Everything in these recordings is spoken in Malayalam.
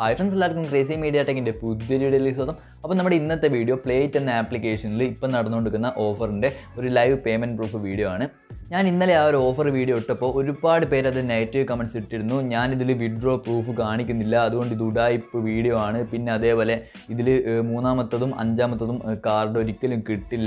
ഹായ് ഫ്രണ്ട്സ് എല്ലാവർക്കും ക്രേസി മീഡിയ ടെക്കിൻ്റെ പുതിയൊരു വീഡിയോയിലേക്ക് സ്വാഗതം അപ്പോൾ നമ്മുടെ ഇന്നത്തെ വീഡിയോ പ്ലേറ്റ് എന്ന ആപ്ലിക്കേഷനിൽ ഇപ്പം നടന്നുകൊണ്ടിരിക്കുന്ന ഓഫറിൻ്റെ ഒരു ലൈവ് പേയ്മെൻറ്റ് പ്രൂഫ് വീഡിയോ ആണ് ഞാൻ ഇന്നലെ ആ ഒരു ഓഫർ വീഡിയോ ഇട്ടപ്പോൾ ഒരുപാട് പേര് അത് നെഗറ്റീവ് കമൻറ്റ്സ് ഇട്ടിരുന്നു ഞാനിതിൽ വിഡ്രോ പ്രൂഫ് കാണിക്കുന്നില്ല അതുകൊണ്ട് ഇത് ഉടായ്പ് വീഡിയോ ആണ് പിന്നെ അതേപോലെ ഇതിൽ മൂന്നാമത്തതും അഞ്ചാമത്തതും കാർഡ് ഒരിക്കലും കിട്ടില്ല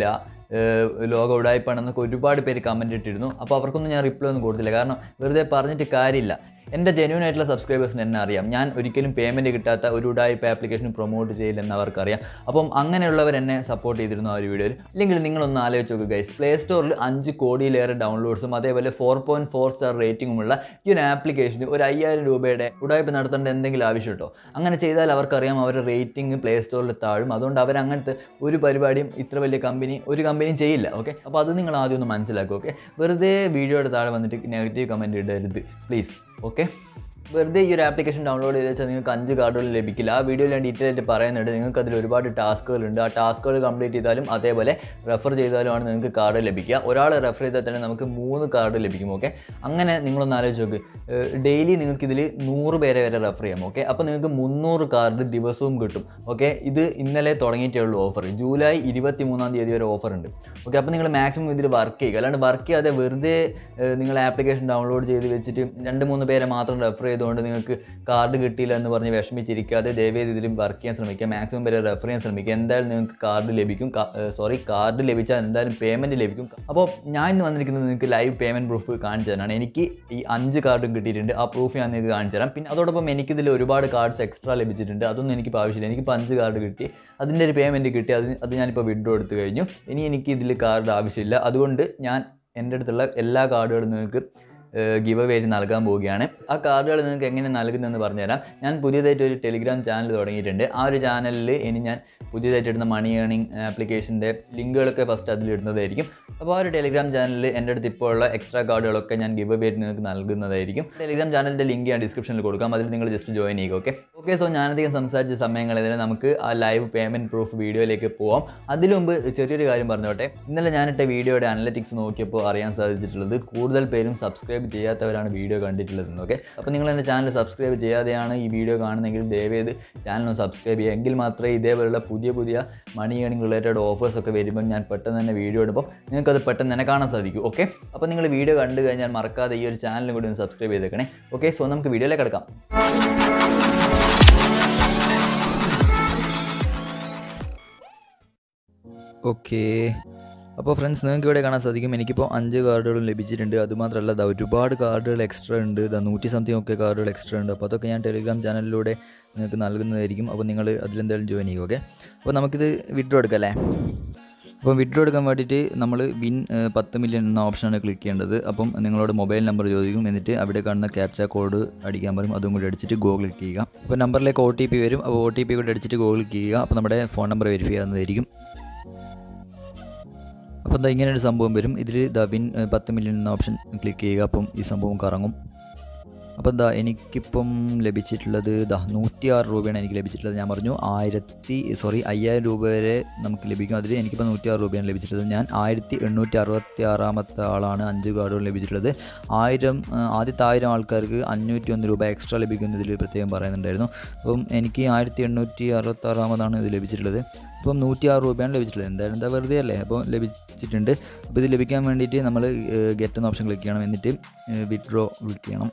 ലോഗോ ഉടായ്പാണെന്നൊക്കെ ഒരുപാട് പേര് കമൻറ്റ് ഇട്ടിരുന്നു അപ്പോൾ അവർക്കൊന്നും ഞാൻ റിപ്ലൈ ഒന്നും കൊടുത്തില്ല കാരണം വെറുതെ പറഞ്ഞിട്ട് കാര്യമില്ല എൻ്റെ ജെന്യൂൻ ആയിട്ടുള്ള സബ്സ്ക്രൈബേഴ്സിന് എന്നെ അറിയാം ഞാൻ ഒരിക്കലും പേയ്മെൻറ്റ് കിട്ടാത്ത ഒരു ഉടായ്പ ആപ്ലിക്കേഷൻ പ്രൊമോട്ട് ചെയ്യില്ലെന്ന് അവർക്കറിയാം അപ്പം അങ്ങനെയുള്ളവർ എന്നെ സപ്പോർട്ട് ചെയ്തിരുന്നു ആ ഒരു വീഡിയോയിൽ ഇല്ലെങ്കിൽ നിങ്ങളൊന്ന് ആലോചിച്ച് നോക്കുക ഗൈസ് പ്ലേ സ്റ്റോറിൽ അഞ്ച് കോടിയിലേറെ ഡൗൺലോഡ്സും അതേപോലെ ഫോർ പോയിൻറ്റ് ഫോർ സ്റ്റാർ റേറ്റിംഗുമുള്ള ഈ ഒരു ആപ്ലിക്കേഷന് ഒരു അയ്യായിരം രൂപയുടെ ഉടായ്പ നടത്തേണ്ട എന്തെങ്കിലും ആവശ്യം കേട്ടോ അങ്ങനെ ചെയ്താൽ അവർക്കറിയാം അവരുടെ റേറ്റിംഗ് പ്ലേ സ്റ്റോറിൽ താഴും അതുകൊണ്ട് അവർ അങ്ങനത്തെ ഒരു പരിപാടിയും ഇത്ര വലിയ കമ്പനി ഒരു കമ്പനിയും ചെയ്യില്ല ഓക്കെ അപ്പോൾ അത് നിങ്ങൾ ആദ്യം ഒന്ന് മനസ്സിലാക്കുക ഓക്കെ വെറുതെ വീഡിയോയുടെ താഴെ വന്നിട്ട് നെഗറ്റീവ് കമൻറ്റ് ഇടരുത് പ്ലീസ് ഓക്കെ വെറുതെ ഈ ഒരു ആപ്ലിക്കേഷൻ ഡൗൺലോഡ് ചെയ്ത് വെച്ചാൽ നിങ്ങൾക്ക് അഞ്ച് കാർഡുകൾ ലഭിക്കില്ല ആ വീഡിയോയിൽ ഞാൻ ഡീറ്റെയിൽ ആയിട്ട് പറയുന്നുണ്ട് നിങ്ങൾക്ക് അതിൽ ഒരുപാട് ടാസ്കുകളുണ്ട് ആ ടാസ്കുകൾ കംപ്ലീറ്റ് ചെയ്താലും അതേപോലെ റെഫർ ചെയ്താലുമാണ് നിങ്ങൾക്ക് കാർഡ് ലഭിക്കുക ഒരാൾ റെഫർ ചെയ്താൽ തന്നെ നമുക്ക് മൂന്ന് കാർഡ് ലഭിക്കും ഓക്കെ അങ്ങനെ നിങ്ങളൊന്ന് ആലോചിച്ച് നോക്ക് ഡെയിലി നിങ്ങൾക്ക് ഇതിൽ നൂറ് പേരെ വരെ റെഫർ ചെയ്യാം ഓക്കെ അപ്പോൾ നിങ്ങൾക്ക് മുന്നൂറ് കാർഡ് ദിവസവും കിട്ടും ഓക്കെ ഇത് ഇന്നലെ തുടങ്ങിയിട്ടേ ഉള്ളൂ ഓഫർ ജൂലൈ ഇരുപത്തി മൂന്നാം തീയതി വരെ ഓഫർ ഉണ്ട് ഓക്കെ അപ്പോൾ നിങ്ങൾ മാക്സിമം ഇതിൽ വർക്ക് ചെയ്യുക അല്ലാണ്ട് വർക്ക് ചെയ്യാതെ വെറുതെ നിങ്ങൾ ആപ്ലിക്കേഷൻ ഡൗൺലോഡ് ചെയ്ത് വെച്ചിട്ട് രണ്ട് മൂന്ന് പേരെ മാത്രം റെഫർ ചെയ്തുകൊണ്ട് നിങ്ങൾക്ക് കാർഡ് കിട്ടിയില്ല എന്ന് പറഞ്ഞ് വിഷമിച്ചിരിക്കാതെ ദയവേത് ഇതിലും വർക്ക് ചെയ്യാൻ ശ്രമിക്കുക മാക്സിമം പേരെ റെഫർ ചെയ്യാൻ ശ്രമിക്കുക എന്തായാലും നിങ്ങൾക്ക് കാർഡ് ലഭിക്കും സോറി കാർഡ് ലഭിച്ചാൽ എന്തായാലും പേയ്മെൻറ്റ് ലഭിക്കും അപ്പോൾ ഞാൻ ഇന്ന് വന്നിരിക്കുന്നത് നിങ്ങൾക്ക് ലൈവ് പേയ്മെൻറ്റ് പ്രൂഫ് കാണിച്ചു തരാനാണ് എനിക്ക് ഈ അഞ്ച് കാർഡും കിട്ടിയിട്ടുണ്ട് ആ പ്രൂഫ് ഞാൻ നിങ്ങൾക്ക് കാണിച്ചു തരാം പിന്നെ അതോടൊപ്പം എനിക്കിതിൽ ഒരുപാട് കാർഡ്സ് എക്സ്ട്രാ ലഭിച്ചിട്ടുണ്ട് അതൊന്നും എനിക്കിപ്പോൾ ആവശ്യമില്ല എനിക്കിപ്പോൾ അഞ്ച് കാർഡ് കിട്ടി അതിൻ്റെ ഒരു പേയ്മെൻറ്റ് കിട്ടി അത് അത് ഞാനിപ്പോൾ വിഡ്രോ എടുത്തു കഴിഞ്ഞു ഇനി എനിക്ക് ഇതിൽ കാർഡ് ആവശ്യമില്ല അതുകൊണ്ട് ഞാൻ എൻ്റെ അടുത്തുള്ള എല്ലാ കാർഡുകളും നിങ്ങൾക്ക് ഗിവ് അവേ നൽകാൻ പോവുകയാണ് ആ കാർഡുകൾ നിങ്ങൾക്ക് എങ്ങനെ നൽകുന്നതെന്ന് പറഞ്ഞുതരാം ഞാൻ പുതിയതായിട്ട് ഒരു ടെലിഗ്രാം ചാനൽ തുടങ്ങിയിട്ടുണ്ട് ആ ഒരു ചാനലിൽ ഇനി ഞാൻ പുതിയതായിട്ട് ഇടുന്ന മണി ഏണിംഗ് ആപ്ലിക്കേഷൻ്റെ ലിങ്കുകളൊക്കെ ഫസ്റ്റ് അതിലിടുന്നതായിരിക്കും അപ്പോൾ ആ ഒരു ടെലിഗ്രാം ചാനലിൽ എൻ്റെ അടുത്ത് ഇപ്പോൾ ഉള്ള എക്സ്ട്രാ കാർഡുകളൊക്കെ ഞാൻ ഗിവ് അവേ നിങ്ങൾക്ക് നൽകുന്നതായിരിക്കും ടെലിഗ്രാം ചാനലിൻ്റെ ലിങ്ക് ഞാൻ ഡിസ്ക്രിപ്ഷനിൽ കൊടുക്കാം അതിൽ നിങ്ങൾ ജസ്റ്റ് ജോയിൻ ചെയ്യുക ഓക്കെ ഓക്കെ സോ ഞാനധികം സംസാരിച്ച സമയങ്ങളിൽ നമുക്ക് ആ ലൈവ് പേയ്മെൻറ്റ് പ്രൂഫ് വീഡിയോയിലേക്ക് പോവാം അതിനു മുമ്പ് ചെറിയൊരു കാര്യം പറഞ്ഞോട്ടെ ഇന്നലെ ഞാനിട്ട വീഡിയോയുടെ അനലറ്റിക്സ് നോക്കിയപ്പോൾ അറിയാൻ സാധിച്ചിട്ടുള്ളത് കൂടുതൽ പേരും സബ്സ്ക്രൈബ് ചെയ്യാത്തവരാണ് വീഡിയോ കണ്ടിട്ടുള്ളത് ഓക്കെ അപ്പോൾ നിങ്ങൾ എൻ്റെ ചാനൽ സബ്സ്ക്രൈബ് ചെയ്യാതെയാണ് ഈ വീഡിയോ കാണുന്നതെങ്കിൽ ദയവേത് ചാനൽ സബ്സ്ക്രൈബ് ചെയ്യുക എങ്കിൽ മാത്രമേ ഇതേപോലുള്ള പുതിയ പുതിയ മണി ഏണിംഗ് റിലേറ്റഡ് ഓഫേഴ്സ് ഒക്കെ വരുമ്പോൾ ഞാൻ പെട്ടെന്ന് തന്നെ വീഡിയോ ഇടുമ്പോൾ നിങ്ങൾക്കത് പെട്ടെന്ന് തന്നെ കാണാൻ സാധിക്കും ഓക്കെ അപ്പോൾ നിങ്ങൾ വീഡിയോ കണ്ടു കഴിഞ്ഞാൽ മറക്കാതെ ഈ ഒരു ചാനലും കൂടി ഒന്ന് സബ്സ്ക്രൈബ് ചെയ്തേക്കണേ ഓക്കെ സോ നമുക്ക് വീഡിയോയിലേക്ക് കിടക്കാം ഓക്കെ അപ്പോൾ ഫ്രണ്ട്സ് നിങ്ങൾക്ക് ഇവിടെ കാണാൻ സാധിക്കും എനിക്കിപ്പോൾ അഞ്ച് കാർഡുകളും ലഭിച്ചിട്ടുണ്ട് അതുമാത്രമല്ല ദാ ഒരുപാട് കാർഡുകൾ എക്സ്ട്രാ ഉണ്ട് ദാ നൂറ്റി സംതിങ് ഒക്കെ കാർഡുകൾ എക്സ്ട്രാ ഉണ്ട് അപ്പോൾ അതൊക്കെ ഞാൻ ടെലിഗ്രാം ചാനലിലൂടെ നിങ്ങൾക്ക് നൽകുന്നതായിരിക്കും അപ്പോൾ നിങ്ങൾ അതിലെന്തായാലും ജോയിൻ ചെയ്യും ഓക്കെ അപ്പോൾ നമുക്കിത് വിഡ്രോ എടുക്കാം അല്ലേ അപ്പോൾ വിഡ്രോ എടുക്കാൻ വേണ്ടിയിട്ട് നമ്മൾ വിൻ ഏഹ്, പത്ത് മില്യൺ എന്ന ഓപ്ഷനാണ് ക്ലിക്ക് ചെയ്യേണ്ടത് അപ്പം നിങ്ങളോട് മൊബൈൽ നമ്പർ ചോദിക്കും എന്നിട്ട് അവിടെ കാണുന്ന ക്യാപ്ച കോഡ് അടിക്കാൻ പറയും അതും കൂടി അടിച്ചിട്ട് ഗോ ക്ലിക്ക് ചെയ്യുക അപ്പോൾ നമ്പറിലേക്ക് ഒ ടി പി വരും അപ്പോൾ ഒ ടി പി കൂടി അടിച്ചിട്ട് ഗോ ക്ലിക്ക് ചെയ്യുക അപ്പോൾ നമ്മുടെ ഫോൺ നമ്പർ വെരിഫൈ ചെയ്യുന്നതായിരിക്കും അപ്പോൾ എന്താ ഇങ്ങനെ ഒരു സംഭവം വരും ഇതിൽ ദ വിൻ ഏഹ്, പത്ത് മില്യൺ എന്ന ഓപ്ഷൻ ക്ലിക്ക് ചെയ്യുക അപ്പം ഈ സംഭവം കറങ്ങും അപ്പോൾ എന്താ എനിക്കിപ്പം ലഭിച്ചിട്ടുള്ളത് ദാ നൂറ്റി ആറ് രൂപയാണ് എനിക്ക് ലഭിച്ചിട്ടുള്ളത് ഞാൻ പറഞ്ഞു ആയിരത്തി സോറി അയ്യായിരം രൂപ വരെ നമുക്ക് ലഭിക്കും അതിൽ എനിക്കിപ്പോൾ നൂറ്റി ആറ് രൂപയാണ് ലഭിച്ചിട്ടുള്ളത് ഞാൻ ആയിരത്തി എണ്ണൂറ്റി അറുപത്തി ആറാമത്തെ ആളാണ് അഞ്ച് കാർഡുകൾ ലഭിച്ചിട്ടുള്ളത് ആയിരം ആ, ആദ്യത്തെ ആയിരം ആൾക്കാർക്ക് അഞ്ഞൂറ്റി ഒന്ന് രൂപ എക്സ്ട്രാ ലഭിക്കുന്നതിൽ പ്രത്യേകം പറയുന്നുണ്ടായിരുന്നു അപ്പം എനിക്ക് ആയിരത്തി എണ്ണൂറ്റി അറുപത്തി ആറാമതാണ് ഇത് ലഭിച്ചിട്ടുള്ളത് അപ്പം നൂറ്റി ആറ് രൂപയാണ് ലഭിച്ചിട്ടുള്ളത് എന്തായാലും എന്താ വെറുതെ അല്ലേ അപ്പോൾ ലഭിച്ചിട്ടുണ്ട് അപ്പോൾ ഇത് ലഭിക്കാൻ വേണ്ടിയിട്ട് നമ്മൾ ഗെറ്റ് എന്ന ഓപ്ഷൻ ക്ലിക്ക് ചെയ്യണം എന്നിട്ട് വിഡ്രോ ക്ലിക്ക് ചെയ്യണം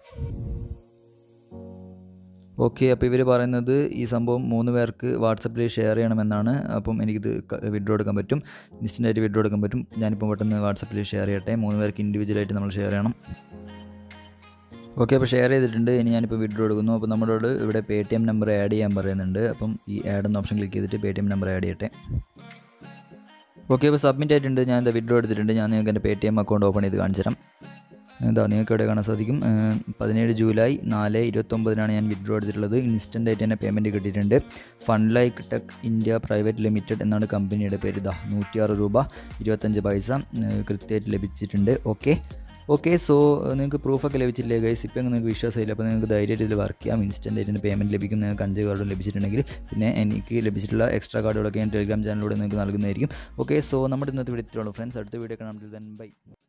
ഓക്കെ അപ്പോൾ ഇവർ പറയുന്നത് ഈ സംഭവം മൂന്ന് പേർക്ക് വാട്സപ്പിൽ ഷെയർ ചെയ്യണമെന്നാണ് അപ്പം എനിക്കിത് വിഡ്രോ എടുക്കാൻ പറ്റും ഇൻസ്റ്റൻ്റായിട്ട് വിഡ്രോ എടുക്കാൻ പറ്റും ഞാനിപ്പോൾ പെട്ടെന്ന് വാട്സപ്പിൽ ഷെയർ ചെയ്യട്ടെ മൂന്ന് പേർക്ക് ഇൻഡിവിജ്വലായിട്ട് നമ്മൾ ഷെയർ ചെയ്യണം ഓക്കെ അപ്പോൾ ഷെയർ ചെയ്തിട്ടുണ്ട് ഇനി ഞാനിപ്പോൾ വിഡ്രോ എടുക്കുന്നു അപ്പോൾ നമ്മളോട് ഇവിടെ Paytm number add ചെയ്യാൻ പറയുന്നുണ്ട് അപ്പം ഈ ആഡ് എന്ന ഓപ്ഷൻ ക്ലിക്ക് ചെയ്തിട്ട് Paytm number add ചെയ്യട്ടെ ഓക്കെ അപ്പോൾ സബ്മിറ്റ് ആയിട്ടുണ്ട് ഞാൻ എന്താ വിഡ്രോ എടുത്തിട്ടുണ്ട് ഞാൻ നിങ്ങൾക്ക് എൻ്റെ Paytm account open ചെയ്ത് കാണിച്ചു തരാം എന്താ നിങ്ങൾക്ക് ഇവിടെ കാണാൻ സാധിക്കും ഏഹ്, പതിനേഴ് ജൂലൈ നാല് ഇരുപത്തൊമ്പതിനാണ് ഞാൻ വിഡ്രോ എടുത്തിട്ടുള്ളത് ഇൻസ്റ്റൻ്റ് ആയിട്ട് തന്നെ പേയ്മെൻറ്റ് കിട്ടിയിട്ടുണ്ട് fund like tech India private limited എന്നാണ് കമ്പനിയുടെ പേര് ഇതാ നൂറ്റിയാറ് രൂപ ഇരുപത്തഞ്ച് പൈസ ഏഹ്, കൃത്യമായിട്ട് ലഭിച്ചിട്ടുണ്ട് ഓക്കെ ഓക്കെ സോ നിങ്ങൾക്ക് പ്രൂഫൊക്കെ ലഭിച്ചില്ലേ ഗൈസ് ഇപ്പം നിങ്ങൾക്ക് വിശ്വാസമില്ല അപ്പോൾ നിങ്ങൾക്ക് ധൈര്യമായിട്ട് ഇതിൽ വർക്ക് ചെയ്യാം ഇൻസ്റ്റൻ്റ് ആയിട്ട് പേയ്മെൻറ്റ് ലഭിക്കും നിങ്ങൾക്ക് അഞ്ച് കാർഡ് ലഭിച്ചിട്ടുണ്ടെങ്കിൽ പിന്നെ എനിക്ക് ലഭിച്ചിട്ടുള്ള എക്സ്ട്രാ കാർഡുകളൊക്കെ ഞാൻ ടെലിഗ്രാം ചാനലിലൂടെ നിങ്ങൾക്ക് നൽകുന്നതായിരിക്കും ഓക്കെ സോ നമ്മുടെ ഇന്നത്തെ വീഡിയോ ഫ്രണ്ട്സ് അടുത്ത വീഡിയോ കാണാം ദെൻ ബൈ